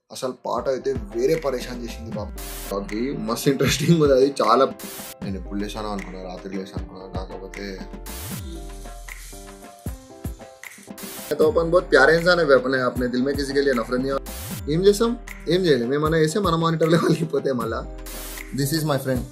అసలు పాట అయితే వేరే పరేషాన్ చేసింది బాబు అది మస్తు ఇంట్రెస్టింగ్ ఉంది అది చాలా నేను ఎప్పుడు లేసాను అనుకున్నా రాత్రి లేసాను అనుకున్నా కాకపోతే तो अपन बहुत प्यारे इंसान है अपने अपने दिल में किसी के लिए नफरत नहीं ఏం చేసాం ఏం చేయలేం ఏమన్నా చేస్తే మన మానిటర్లో వెళ్ళిపోతే మళ్ళా this is my friend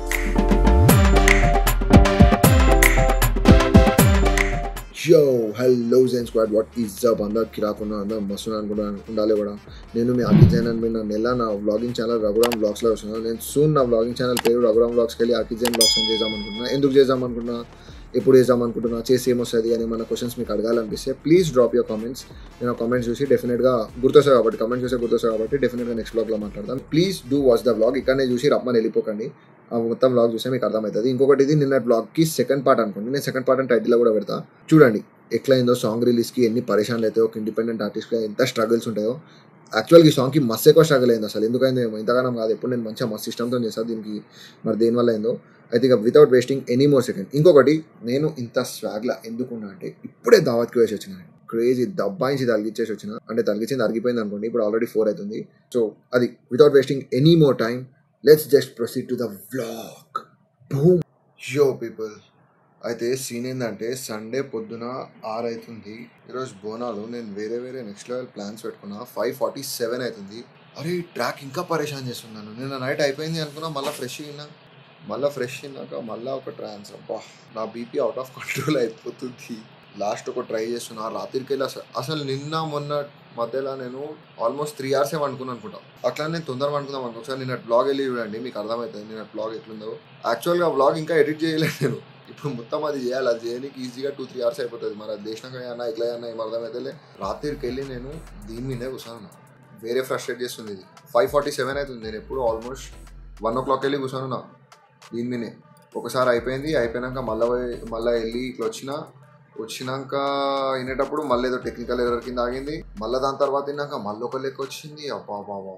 yo hello జైన్ స్క్వాడ్ వాట్ ఈజ్ అప్ అందరు కిరాకున్నా అందరు మస్తు అనుకుంటా ఉండాలి కూడా నేను మీ ఆర్కి జైన్ అని నా నెల నా వ్లాగింగ్ ఛానల్ రఘురామ్ వ్లాగ్స్లో వస్తున్నాను నేను సూన్ నా వ్లాగింగ్ ఛానల్ పేరు రఘురామ్ వ్లాగ్స్కి వెళ్ళి ఆర్కి జైన్ వ్లాగ్స్ అని చేద్దాం అనుకుంటున్నా ఎందుకు చేద్దాం అనుకుంటున్నా ఎప్పుడు చేద్దాం అనుకుంటున్నా చేసి ఏమొస్తుంది అని మన క్వశ్చన్స్ మీకు అడగాలనిపిస్తే ప్లీజ్ డ్రాప్ యువర్ కామెంట్స్ నేను కామెంట్స్ చూసి డెఫినెట్గా గుర్తొస్తాయి కాబట్టి కామెంట్స్ చూసి గుర్తొస్తాయి కాబట్టి డెఫినెట్గా నెక్స్ట్ బ్లాగ్లో మాట్లాడదాం please do watch the blog ఇక్కడనే చూసి రమ్మని వెళ్ళిపోకండి ఆ మొత్తం బ్లాగ్ చూస్తే మీకు అర్థమవుతుంది ఇంకొకటి ఇది నిన్న బ్లాగ్కి సెకండ్ పార్ట్ అనుకోండి నేను సెకండ్ పార్ట్ అని టైటిల్లో కూడా పెడతా చూడండి ఎట్లయిందో సాంగ్ రిలీజ్కి ఎన్ని పరేషాన్లు అవుతాయో ఒక ఇండిపెండెంట్ ఆర్టిస్ట్గా ఎంత స్ట్రగుల్స్ ఉంటాయో యాక్చువల్గా ఈ సాంగ్కి మస్తు ఎక్కువ స్ట్రగుల్ అయింది అసలు ఎందుకైందో ఏమో ఇంతగానం కాదు ఎప్పుడు నేను మంచిగా మస్తు ఇష్టంతో చేస్తాను దీనికి మరి దేనివల్ల అయిందో అయితే ఇక without wasting any more second ఇంకొకటి నేను ఇంత స్వాగ్లా ఎందుకున్నా అంటే ఇప్పుడే దావత్కి వేసి వచ్చిన క్రేజీ దబ్బాయించి తలిగించేసి వచ్చిన అంటే తలిగించింది అరిగిపోయింది అనుకోండి ఇప్పుడు ఆల్రెడీ ఫోర్ అవుతుంది సో అది without wasting any more time let's just proceed to the vlog boom yo people అయితే సీన్ ఏంటంటే సండే పొద్దున ఆరు అవుతుంది ఈరోజు బోనాలు నేను వేరే వేరే నెక్స్ట్ లెవెల్ ప్లాన్స్ పెట్టుకున్నా ఫైవ్ ఫార్టీ సెవెన్ అవుతుంది అరే ఈ ట్రాక్ ఇంకా పరేషాన్ చేస్తున్నాను నిన్న నైట్ అయిపోయింది అనుకున్నా మళ్ళీ ఫ్రెష్ అయినా మళ్ళీ ఫ్రెష్ అయినాక మళ్ళీ ఒక ట్రాన్స్ అబ్బా నా బీపీ అవుట్ ఆఫ్ కంట్రోల్ అయిపోతుంది లాస్ట్ ఒక ట్రై చేస్తున్నా రాత్రికి వెళ్ళి అసలు అసలు నిన్న మొన్న మధ్యలో నేను ఆల్మోస్ట్ త్రీ అవర్స్ ఏమో అనుకున్నాను అనుకుంటా అట్లా నేను తొందరగా అనుకుందాం అనుకో ఒకసారి నిన్న బ్లాగ్ వెళ్ళి చూడండి మీకు అర్థమవుతుంది నిన్న బ్లాగ్ ఎట్లుందో యాక్చువల్గా బ్లాగ్ ఇంకా ఎడిట్ చేయలేదు నేను ఇప్పుడు మొత్తం అది చేయాలి అది చేయడానికి ఈజీగా టూ త్రీ అవర్స్ అయిపోతుంది మరి అది చేసినాక అన్న ఇట్లా అన్న ఏం అర్థమైతే రాత్రికి వెళ్ళి నేను దీని మీదే కూర్చోను వేరే ఫ్రస్ట్రేట్ చేస్తుంది ఇది ఫైవ్ ఫార్టీ సెవెన్ అవుతుంది నేను ఎప్పుడు ఆల్మోస్ట్ వన్ ఓ క్లాక్ వెళ్ళి కూర్చోను దీని మీదే ఒకసారి అయిపోయింది అయిపోయినాక మళ్ళీ మళ్ళీ వెళ్ళి ఇట్లా వచ్చిన వచ్చినాక వినేటప్పుడు మళ్ళీ ఏదో టెక్నికల్ ఎర్రర్ కింద ఆగింది మళ్ళీ దాని తర్వాత విన్నాక మళ్ళీ ఒక లెక్క వచ్చింది అబ్బా బాబా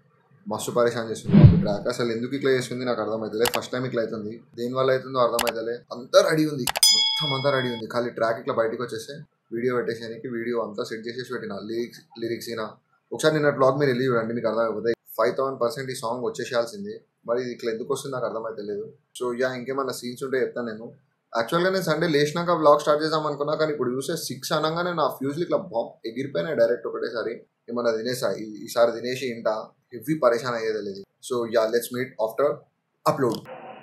మస్తు పరేషాన్ చేస్తుంది ట్రాక్ అసలు ఎందుకు ఇట్లా చేస్తుంది నాకు అర్థమవుతలే ఫస్ట్ టైం ఇట్లా అవుతుంది దేని వల్ల అవుతుందో అర్థమవుతలే అంతా రెడీ ఉంది మొత్తం అంతా రెడీ ఉంది ఖాళీ ట్రాక్ ఇట్లా బయటకు వచ్చేస్తే వీడియో పెట్టేసానికి వీడియో అంతా సెట్ చేసేసి పెట్టిన లిరిక్స్ లిరిక్స్ అయినా ఒకసారి నిన్న బ్లాగ్ మీరు వెళ్ళి చూడండి మీకు అర్థమైపోతాయి ఫైవ్ థౌసండ్ పర్సెంట్ ఈ సాంగ్ వచ్చేసేయాల్సింది మరి ఇది ఇట్లా ఎందుకు వస్తుంది నాకు అర్థమైతలేదు సో యా ఇంకేమైనా సీన్స్ ఉంటే చెప్తాను నేను యాక్చువల్గా నేను సండే లేచినాక బ్లాగ్ స్టార్ట్ చేద్దాం అనుకున్నా కానీ ఇప్పుడు చూస్తే సిక్స్ అనగానే నా ఫ్యూజ్లు ఇట్లా బాంబ్ ఎగిరిపోయినాయి డైరెక్ట్ ఒకటేసారి ఏమన్నా తినేసా ఈ- ఈసారి తినేసి ఇంట హెవీ పరేషాన్ అయ్యేది లేదు so ya let's meet after upload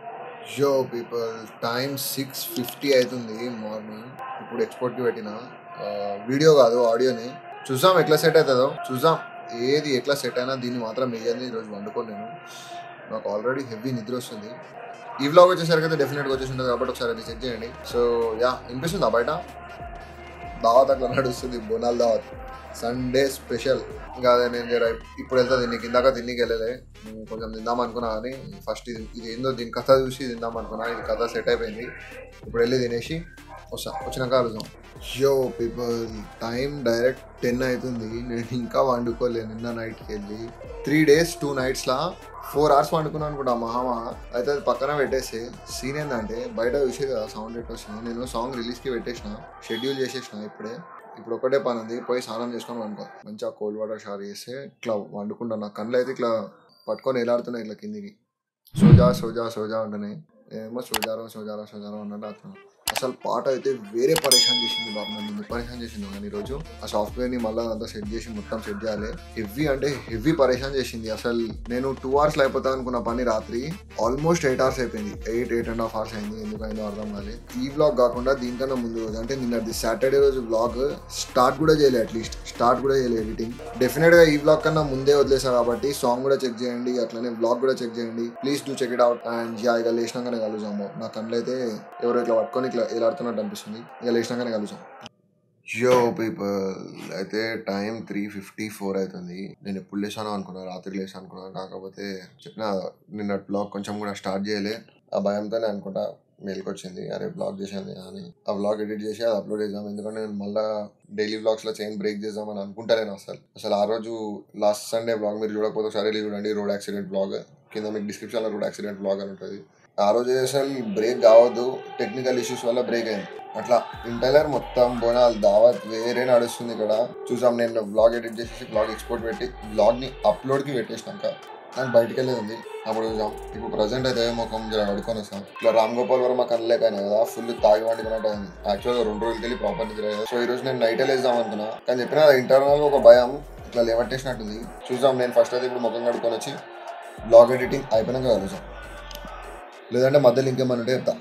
yo people time six fifty అవుతుంది మార్నింగ్ ఇప్పుడు ఎక్స్పోర్ట్కి పెట్టిన వీడియో కాదు ఆడియోని చూసాం ఎట్లా సెట్ అవుతుందో చూసాం ఏది ఎట్లా సెట్ అయినా దీన్ని మాత్రం వేయండి ఈరోజు వండుకోను నేను నాకు ఆల్రెడీ హెవీ నిద్ర వస్తుంది ఈ వ్లాగ్ వచ్చేసరికి అయితే డెఫినెట్గా వచ్చేసి ఉంటుంది కాబట్టి ఒకసారి అది చెక్ చేయండి సో యా వినిపిస్తుందా బయట దావత్ అట్లా నడుస్తుంది బోనాల్ దావత్ సండే స్పెషల్ ఇంకా అదే నేను జర ఇప్పుడు వెళ్తా దీనికి ఇందాక తిన్నికి వెళ్ళలే ఉమ్, కొంచెం తిందాం అనుకున్నా కానీ ఫస్ట్ ఇది ఇది ఏందో దీని కథ చూసి తిందాం అనుకున్నా ఇది కథ సెట్ అయిపోయింది ఇప్పుడు వెళ్ళి తినేసి వస్తా వచ్చినాక కలుద్దాం యో పీపుల్ టైం డైరెక్ట్ టెన్ అవుతుంది నేను ఇంకా వండుకోలేదు నిన్న నైట్కి వెళ్ళి త్రీ డేస్ టూ నైట్స్లా ఫోర్ అవర్స్ వండుకున్నాను అనుకుంటా మహామా అయితే అది పక్కన పెట్టేసి సీన్ ఏంటంటే బయట చూసి కదా సౌండ్ ఎట్ వస్తుంది నేను సాంగ్ రిలీజ్కి పెట్టేసిన షెడ్యూల్ చేసేసిన ఇప్పుడే ఇప్పుడు ఒకటే పని ఉంది పోయి స్నానం చేసుకొని వండుకో మంచిగా కోల్డ్ వాటర్ షవర్ చేస్తే ఇట్లా వండుకుంటా నా కళ్ళు అయితే ఇట్లా పట్టుకొని ఎలాడుతున్నాయి ఇట్లా కిందికి సోజా సోజా సోజా ఉంటున్నాయి ఏమో సోజారో సోజారో సోజారో అన్నట్టు అర్థం అసలు పాట అయితే వేరే పరేషాన్ చేసింది బాబు నన్ను ఎందుకు పరేషాన్ చేసింది కానీ ఈరోజు ఆ సాఫ్ట్వేర్ ని మళ్ళీ అంతా సెట్ చేసి మొత్తం సెట్ చేయాలి హెవీ అంటే హెవీ పరేషాన్ చేసింది అసలు నేను టూ అవర్స్ అయిపోతా అనుకున్న పని రాత్రి ఆల్మోస్ట్ ఎయిట్ అవర్స్ అయిపోయింది eight eight and half hours అయింది ఎందుకైందో అర్థం కాలేదు ఈ బ్లాగ్ కాకుండా దీనికన్నా ముందు రోజు అంటే నిన్నటి సాటర్డే రోజు బ్లాగ్ స్టార్ట్ కూడా చేయలేదు అట్లీస్ట్ స్టార్ట్ కూడా చేయలేదు ఎడిటింగ్ డెఫినెట్ గా ఈ బ్లాగ్ కన్నా ముందే వదిలేసా కాబట్టి సాంగ్ కూడా చెక్ చేయండి అట్లనే బ్లాగ్ కూడా చెక్ చేయండి please do check it out and ya ఇక లేచినాకనే కలుసాము నా కళ్ళు అయితే ఎవరో ఇట్లా పట్టుకొని ఇట్లా ఎలాడుతున్నట్టు అనిపిస్తుంది ఇక లేచినాకనే కలుసాం యో పీపుల్ అయితే టైం త్రీ ఫిఫ్టీ ఫోర్ అవుతుంది నేను ఎప్పుడు లేచానో అనుకున్నా రాత్రి లేచాను అనుకున్నా కాకపోతే చెప్పిన నిన్న బ్లాగ్ కొంచెం కూడా స్టార్ట్ చేయలే ఆ భయంతోనే అనుకుంటా మెయిల్కి వచ్చింది అరే బ్లాగ్ చేసేది అని ఆ బ్లాగ్ ఎడిట్ చేసి అది అప్లోడ్ చేద్దాం ఎందుకంటే నేను మళ్ళీ డైలీ బ్లాగ్స్లో చైన్ బ్రేక్ చేద్దామని అనుకుంటా నేను అసలు అసలు ఆ రోజు లాస్ట్ సండే బ్లాగ్ మీరు చూడకపోతే ఒకసారి వెళ్ళి చూడండి రోడ్ యాక్సిడెంట్ బ్లాగ్ కింద మీకు డిస్క్రిప్షన్లో రోడ్ యాక్సిడెంట్ బ్లాగ్ అని ఉంటుంది ఆ రోజు అసలు బ్రేక్ కావద్దు టెక్నికల్ ఇష్యూస్ వల్ల బ్రేక్ అయింది అట్లా ఇంటైలర్ మొత్తం బోనాలు దావత్ వేరే నడుస్తుంది ఇక్కడ చూసాం నేను బ్లాగ్ ఎడిట్ చేసేసి బ్లాగ్ ఎక్స్పోర్ట్ పెట్టి బ్లాగ్ని అప్లోడ్కి పెట్టేసినాక నాకు బయటికి వెళ్ళేది ఉంది అప్పుడు చూసాం ఇప్పుడు ప్రజెంట్ అయితే ముఖం జర అడుకొని వస్తాం ఇట్లా రామ్ గోపాల్ వర్మ కనలేకనే కదా ఫుల్ తాగి వండుకున్నట్టు అయింది యాక్చువల్గా రెండు రోజులకి వెళ్ళి ప్రాపర్టీ తిరగదు సో ఈ రోజు నేను నైట్ వేద్దాం అనుకున్నా కానీ చెప్పిన ఇంటర్నల్ ఒక భయం ఇట్లా లేవట్టేసినట్టుంది చూసాం నేను ఫస్ట్ అయితే ఇప్పుడు ముఖం కడుకొని వచ్చి బ్లాగ్ ఎడిటింగ్ అయిపోయినాక కలుసాం లేదంటే మధ్యలో ఇంకేమన్నా ఉంటే చెప్తా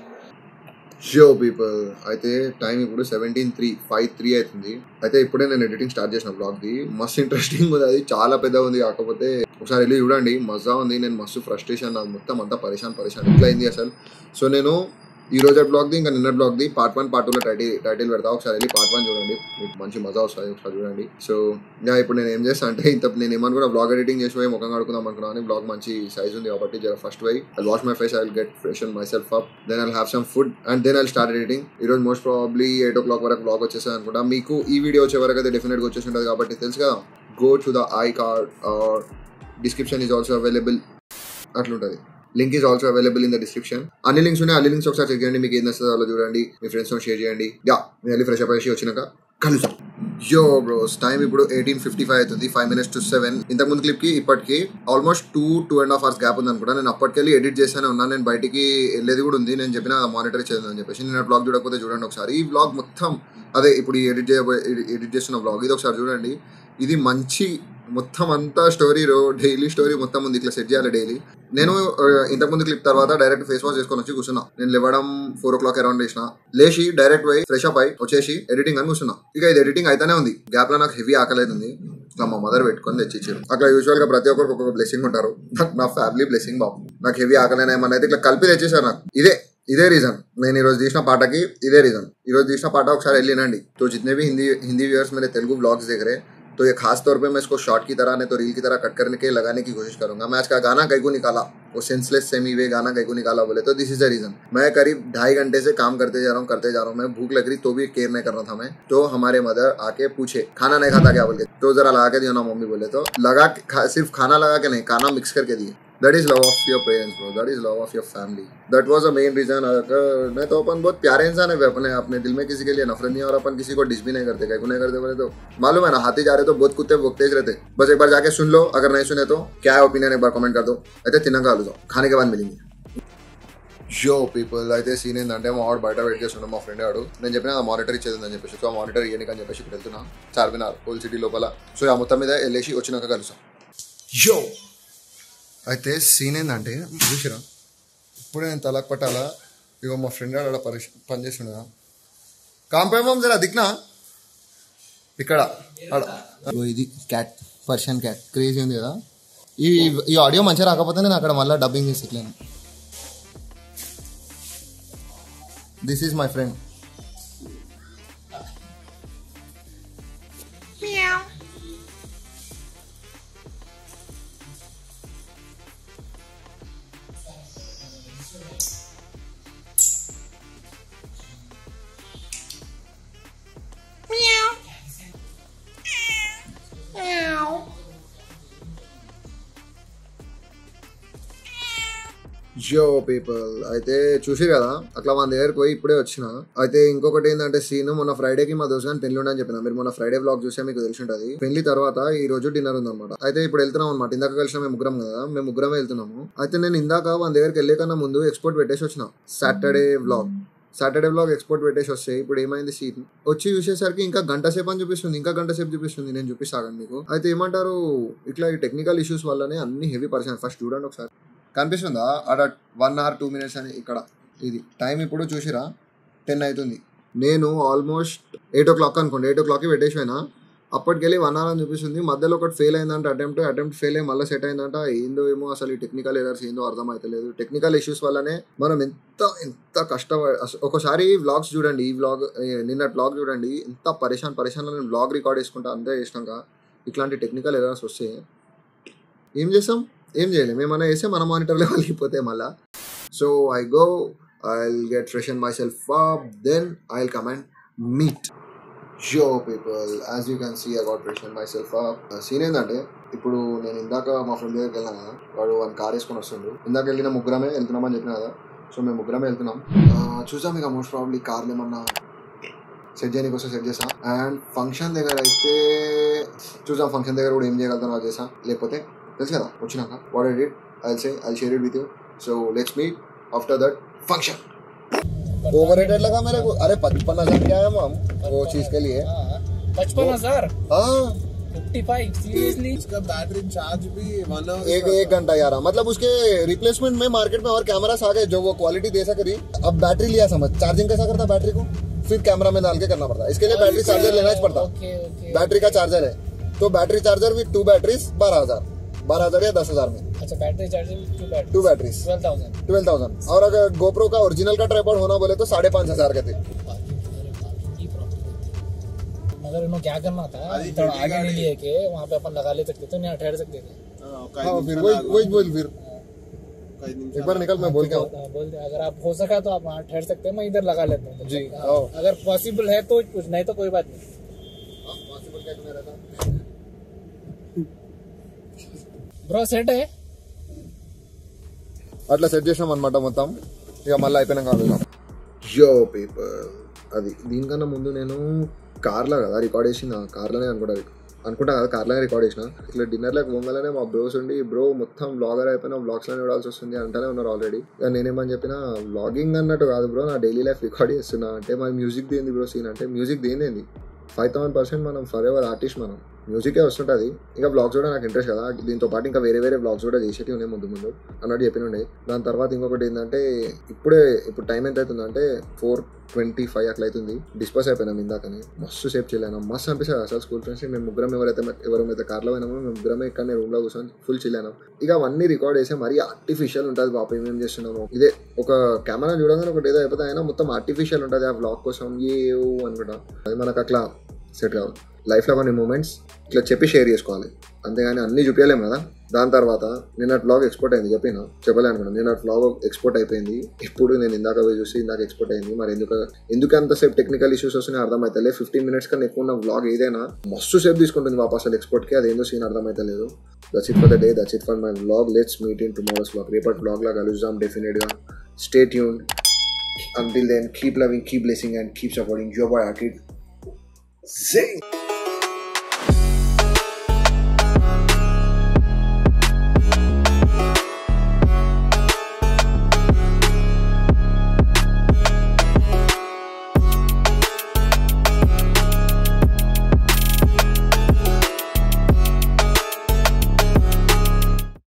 షో పీపుల్ అయితే టైం ఇప్పుడు సెవెంటీన్ త్రీ ఫైవ్ త్రీ అవుతుంది అయితే ఇప్పుడే నేను ఎడిటింగ్ స్టార్ట్ చేసిన బ్లాగ్ది మస్తు ఇంట్రెస్టింగ్ ఉంది అది చాలా పెద్ద ఉంది కాకపోతే ఒకసారి వెళ్ళి చూడండి మజా ఉంది నేను మస్తు ఫ్రస్ట్రేషన్ నాకు మొత్తం అంతా పరేషాన్ పరేషాన్ ఎట్లా అయింది అసలు సో నేను ఈ రోజు బ్లాగ్ది ఇంకా నిన్న బ్లాగ్ది పార్ట్ వన్ పార్ట్ టూలో టైటిల్ టైటిల్ పెడతా ఒకసారి వెళ్ళి పార్ట్ వన్ చూడండి మీకు మంచి మజా వస్తుంది ఒకసారి చూడండి సో యా ఇప్పుడు నేను ఏం చేస్తాను అంటే ఇంత నేను ఏమని కూడా బ్లాగ్ ఎడిటింగ్ చేసి పోయి ముఖం కడుకుందాం అనుకున్నాను బ్లాగ్ మంచి సైజ్ ఉంది కాబట్టి జర first why I wash my face I will get fresh and my self up then I'll have some food and then I start editing ఈ రోజు most probably eight o'clock వరకు blog వచ్చేసాను అనుకుంటా మీకు ఈ వీడియో వచ్చే వరకు అయితే డెఫినెట్గా వచ్చేసి ఉంటుంది కాబట్టి తెలుసు కదా go to the I card or description is also available అట్లుంటుంది link is also available in the description అన్ని లింక్స్ ఉన్నాయి అన్ని లింక్స్ ఒకసారి చెక్ చేయండి మీకు ఏం నచ్చుతుందో చూడండి మీ ఫ్రెండ్స్ తో షేర్ చేయండి యా మీరు వెళ్ళి ఫ్రెష్ అప్ అయ్యి వచ్చినాక కలుసాం యో బ్రోస్ టైం ఇప్పుడు ఎయిటీన్ ఫిఫ్టీ ఫైవ్ అవుతుంది ఫైవ్ మినిట్స్ టు సెవెన్ ఇంతకు ముందు క్లిప్ కి ఇప్పటికి almost two two and half hours gap ఉంది అనుకుంటా నేను అప్పటికెళ్ళి ఎడిట్ చేస్తూనే ఉన్నాను నేను బయటికి వెళ్ళేది కూడా ఉంది నేను చెప్పిన మానిటర్ చేద్దాం అని చెప్పేసి నేను బ్లాగ్ చూడకపోతే చూడండి ఒకసారి ఈ బ్లాగ్ మొత్తం అదే ఇప్పుడు ఈ ఎడిట్ చేయబోయే ఎడిట్ చేస్తున్న బ్లాగ్ ఇది ఒకసారి చూడండి ఇది మంచి మొత్తం అంతా స్టోరీ డైలీ స్టోరీ మొత్తం ఉంది ఇట్లా సెట్ చేయాలి డైలీ నేను ఆ, ఇంతకుముందు క్లిప్ తర్వాత డైరెక్ట్ ఫేస్ వాష్ చేసుకొని వచ్చి కూర్చున్నా నేను లేవడం ఫోర్ ఓ క్లాక్ అరౌండ్ చేసిన లేచి డైరెక్ట్ పోయి ఫ్రెష్ అప్ అయి వచ్చేసి ఎడిటింగ్ అని కూర్చున్నా ఇక ఇది ఎడిటింగ్ అయితేనే ఉంది గ్యాప్ లో నాకు హెవీ ఆకలేదు ఇట్లా మా మదర్ పెట్టుకొని తెచ్చిచ్చారు అట్లా యూజువల్ గా ప్రతి ఒక్కరికి ఒక్కొక్క బ్లెస్సింగ్ ఉంటారు నాకు నా ఫ్యామిలీ బ్లెస్సింగ్ బాబు నాకు హెవీ ఆకలేనా ఏమన్నా అయితే ఇట్లా కలిపి తెచ్చేసారు నాకు ఇదే ఇదే రీజన్ నేను ఈ రోజు తీసిన పాటకి ఇదే రీजन ఈ రోజు తీసిన పాట ఒకసారి వెళ్ళినండి तो जितने भी हिंदी हिंदी व्यूअर्स मेरे तेलुगु ब्लॉग्स देख रहे हैं तो ये खास तौर पे मैं इसको शॉर्ट की तरह नहीं तो रील की तरह कट करने के लगाने की कोशिश करूंगा मैं आज का गाना कई को निकाला वो सेंसलेस सेमी वे गाना कई को निकाला बोले तो दिस इज द रीजन मैं करीब ढाई घंटे से काम करते जा रहा हूँ करते जा रहा हूँ मैं भूख लग रही तो भी केयर नहीं कर रहा था मैं तो हमारे मदर आके पूछे खाना नहीं खाता क्या बोल के तो जरा लगा के दियो ना मम्मी बोले तो लगा के- खा, सिर्फ खाना लगा के नहीं खाना मिक्स करके दिए that is love of your parents bro that is love of your family that was a main reason अगर नहीं तो अपन बहुत प्यारे इंसान है अपने अपने दिल में किसी के लिए नफरत नहीं है और अपन किसी को डिस भी नहीं करते कहीं को नहीं करते बोले तो मालूम है ना हाथी जा रहे तो बहुत कुत्ते वो तेज रहते बस एक बार जाके सुन लो अगर नहीं सुने तो क्या है ओपिनियन एक बार कमेंट कर दो అయితే తిన్నాక కలుద్దాం खाने के बाद मिलेंगे షో పీపుల్ అయితే సీన్ ఏంటంటే మా వాడు బయట వెయిట్ చేస్తుండే మా ఫ్రెండ్ వాడు నేను చెప్పిన మానిటర్ ఇచ్చేది అని చెప్పేసి సో ఆ మానిటర్ ఇయ్యనికి అని చెప్పేసి ఇప్పుడు వెళ్తున్నా చార్మినార్ ఓల్డ్ సిటీ లోపల సో ఆ మొత్తం మీద వెళ్ళేసి వచ్చినాక కలుస్తాం షో అయితే సీన్ ఏంటంటే చూసిరా ఇప్పుడు నేను తలకు పట్టాలా ఇగో మా ఫ్రెండ్ ఆడ పని పనిచేస్తుండగా కాంపేమం జరా దిక్నా ఇక్కడ ఆడ ఇగో ఇది క్యాట్ పర్షియన్ క్యాట్ క్రేజీ ఉంది కదా ఈ ఈ ఆడియో మంచిగా రాకపోతే నేను అక్కడ మళ్ళీ డబ్బింగ్ చేసి ఇట్లా this is my friend Joe people అయితే చూసి కదా అట్లా మన దగ్గరికి పోయి ఇప్పుడే వచ్చిన అయితే ఇంకొకటి ఏంటంటే సీన్ మొన్న ఫ్రైడేకి మా దోస్త్ గాని పెళ్లి ఉండని చెప్పిన మీరు మొన్న ఫ్రైడే బ్లాగ్ చూసే మీకు తెలిసి ఉంటుంది పెళ్లి తర్వాత ఈ రోజు డిన్నర్ ఉందన్నమాట అయితే ఇప్పుడు వెళ్తున్నాం అనమాట ఇందాక కలిసిన మేము ముగ్గురం కదా మేము ముగ్గురమే వెళ్తున్నాము అయితే నేను ఇందాక మన దగ్గరికి వెళ్ళే కన్నా ముందు ఎక్స్పోర్ట్ పెట్టేసి వచ్చిన Saturday vlog Saturday blog export పెట్టేసి వస్తే ఇప్పుడు ఏమైంది సీన్ వచ్చి చూసేసరికి ఇంకా గంట సేపు అని చూపిస్తుంది ఇంకా గంట సేపు చూపిస్తుంది నేను చూపిస్తాను మీకు అయితే ఏమంటారు ఇట్లా ఈ టెక్నికల్ ఇష్యూస్ వల్లనే అన్ని హెవీ పర్సన్ ఫస్ట్ చూడండి ఒకసారి కనిపిస్తుందా అక్కడ వన్ అవర్ టూ మినిట్స్ అని ఇక్కడ ఇది టైం ఇప్పుడు చూసిరా టెన్ అవుతుంది నేను ఆల్మోస్ట్ ఎయిట్ ఓ క్లాక్ అనుకోండి ఎయిట్ ఓ క్లాక్కి పెట్టేసిపోయినా అప్పటికెళ్ళి వన్ అవర్ అని చూపిస్తుంది మధ్యలో ఒకటి ఫెయిల్ అయిందంటే అటెంప్ట్ అటెంప్ట్ ఫెయిల్ అయ్యి మళ్ళీ సెట్ అయిందంట ఏందో ఏమో అసలు ఈ టెక్నికల్ ఎరర్స్ ఏందో అర్థం అవుతలేదు టెక్నికల్ ఇష్యూస్ వల్లనే మనం ఎంత ఎంత కష్టపడి అస- ఒకసారి వ్లాగ్స్ చూడండి ఈ వ్లాగ్ నిన్న వ్లాగ్ చూడండి ఎంత పరేషాన్ పరేషాన్ నేను వ్లాగ్ రికార్డ్ చేసుకుంటా అంతే చేసినాక ఇట్లాంటి టెక్నికల్ ఎరర్స్ వస్తే ఏం చేస్తాం ఏం చేయలేం ఏమన్నా చేస్తే మన మానిటర్లో వెళ్ళిపోతే మళ్ళా so I go I get fresh and my self up then I will come and meet show people as you can see I got fresh and my self up scene ఏంటంటే ఇప్పుడు నేను ఇందాక మా ఫ్రెండ్ దగ్గరికి వెళ్ళినా కదా వాడు one car వేసుకొని వస్తుండు ఇందాక వెళ్ళిన ముగ్గురమే వెళ్తున్నామని చెప్పిన కదా సో మేము ముగ్గురం వెళ్తున్నాం ఆ, చూసాం ఇక మోస్ట్ ప్రాబ్లీ కార్లు ఏమన్నా సెట్ చేయడానికి వస్తే సెట్ చేసా అండ్ ఫంక్షన్ దగ్గర అయితే చూసాం ఫంక్షన్ దగ్గర కూడా ఏం చేయగలుగుతాను అది చేసా లేకపోతే తెలుసు కదా వచ్చినాక what I did I say I share it with you so let's meet after that function over rated लगा मेरे को अरे पचपन हजार क्या है हम वो चीज के लिए पचपन हजार हाँ फिफ्टी फाइव सीरियसली इसका बैटरी चार्ज भी वन एक एक घंटा यार मतलब उसके रिप्लेसमेंट में मार्केट में और कैमरास आ गए जो वो क्वालिटी दे सक रही अब बैटरी लिया समझ चार्जिंग कैसा करता बैटरी को फिर कैमरा में डाल के करना पड़ता इसके लिए बैटरी चार्जर लेना ही पड़ता ओके ओके बैटरी का चार्जर है तो battery charger with two batteries बारह हजार बारह हजार या दस हजार में अच्छा battery charging two battery two batteries twelve thousand twelve thousand और अगर गोप्रो का ओरिजिनल का ट्राइपॉड होना बोले तो साढ़े पाँच हजार के थे मगर इन्होंने क्या करना था अरे थोड़ा हेडी आगे गाड़ी। नहीं लिए के वहाँ पे अपन लगा ले सकते थे यहाँ ठहर सकते थे हाँ फिर वही वही बोल फिर एक बार निकल मैं बोल के आऊँ हाँ, बोल दे अगर आप हो सका तो आप वहाँ ठहर सकते हैं मैं इधर लगा लेता हूँ जी, हाँ, आओ। अगर पॉसिबल है तो कुछ नहीं तो कोई बात नहीं బ్రో సెట్ అట్లా సెట్ చేసినాం అనమాట మొత్తం ఇక మళ్ళీ అయిపోయినాక వెళ్దాం యో పీపుల్ అది దీనికన్నా ముందు నేను కార్లో కదా రికార్డ్ చేసిన కార్లోనే అనుకుంటా అనుకుంటా కదా కార్లోనే రికార్డ్ చేసిన ఇట్లా డిన్నర్లకు పొంగలనే మా బ్రోస్ ఉండి బ్రో మొత్తం బ్లాగర్ అయిపోయినా బ్లాగ్స్లోనే చూడాల్సి వస్తుంది అంటేనే ఉన్నారు ఆల్రెడీ ఇక నేనేమని చెప్పిన వ్లాగింగ్ అన్నట్టు కాదు బ్రో నా డైలీ లైఫ్ రికార్డ్ చేస్తున్నా అంటే మరి మ్యూజిక్ దేంది బ్రో సీన్ అంటే మ్యూజిక్ దేంది ఫైవ్ థౌసండ్ పర్సెంట్ మనం ఫర్ ఎవర్ ఆర్టిస్ట్ మనం మ్యూజికే వస్తుంటుంది ఇంకా బ్లాగ్స్ కూడా నాకు ఇంట్రెస్ట్ కదా దీంతో పాటు ఇంకా వేరే వేరే బ్లాగ్స్ కూడా చేసేవి ఉన్నాయి ముందు ముందు అన్నట్టు చెప్పినుండే దాని తర్వాత ఇంకొకటి ఏంటంటే ఇప్పుడే ఇప్పుడు టైం ఎంత అవుతుందంటే ఫోర్ ట్వంటీ ఫైవ్ అట్లా అవుతుంది డిస్పస్ అయిపోయినాం ఇందాకనే మస్తు సేపు చేయలేను మస్తు అనిపిస్తుంది అసలు స్కూల్ ఫ్రెండ్స్ మేము ముగ్గురం ఎవరైతే ఎవరైతే కార్లో పోయినామో మేము ముగ్గురమే ఇక్కడనే రూమ్లో కూర్చొని ఫుల్ చిల్లాను ఇక అవన్నీ రికార్డ్ చేస్తే మరీ ఆర్టిఫిషియల్ ఉంటుంది పాప ఏమేం చేస్తున్నాము ఇదే ఒక కెమెరా చూడగానే ఒకటి ఏదో అయిపోతే అయినా మొత్తం ఆర్టిఫిషియల్ ఉంటుంది ఆ బ్లాగ్ కోసం ఏ అనుకుంటా అది మనకు అట్లా సెట్ కావాలి లైఫ్లో కొన్ని మూమెంట్స్ ఇట్లా చెప్పి షేర్ చేసుకోవాలి అంతేగాని అన్ని చూపించలేము కదా దాని తర్వాత నిన్న బ్లాగ్ ఎక్స్పోర్ట్ అయింది చెప్పిన చెప్పలే అనుకున్నాను నిన్న బ్లాగ్ ఎక్స్పోర్ట్ అయిపోయింది ఇప్పుడు నేను ఇందాక పోయి చూసి ఇందాక ఎక్స్పోర్ట్ అయింది మరి ఎందుకు ఎందుకు అంతసేపు టెక్నికల్ ఇష్యూస్ వస్తున్నాయి అర్థమైతలే ఫిఫ్టీన్ మినిట్స్ కన్నా ఎక్కువ ఉన్న బ్లాగ్ ఏదైనా మస్తు సేపు తీసుకుంటుంది వాపస్ అసలు ఎక్స్పోర్ట్కి అది ఏందో సీన్ అర్థమైతలేదు that's it for the day that's it for my blog let's meet in tomorrow's blog రేపటి బ్లాగ్లా కలుద్దాం డెఫినెట్గా stay tune until then keep loving keep blessing and keep supporting your boy Akid Zing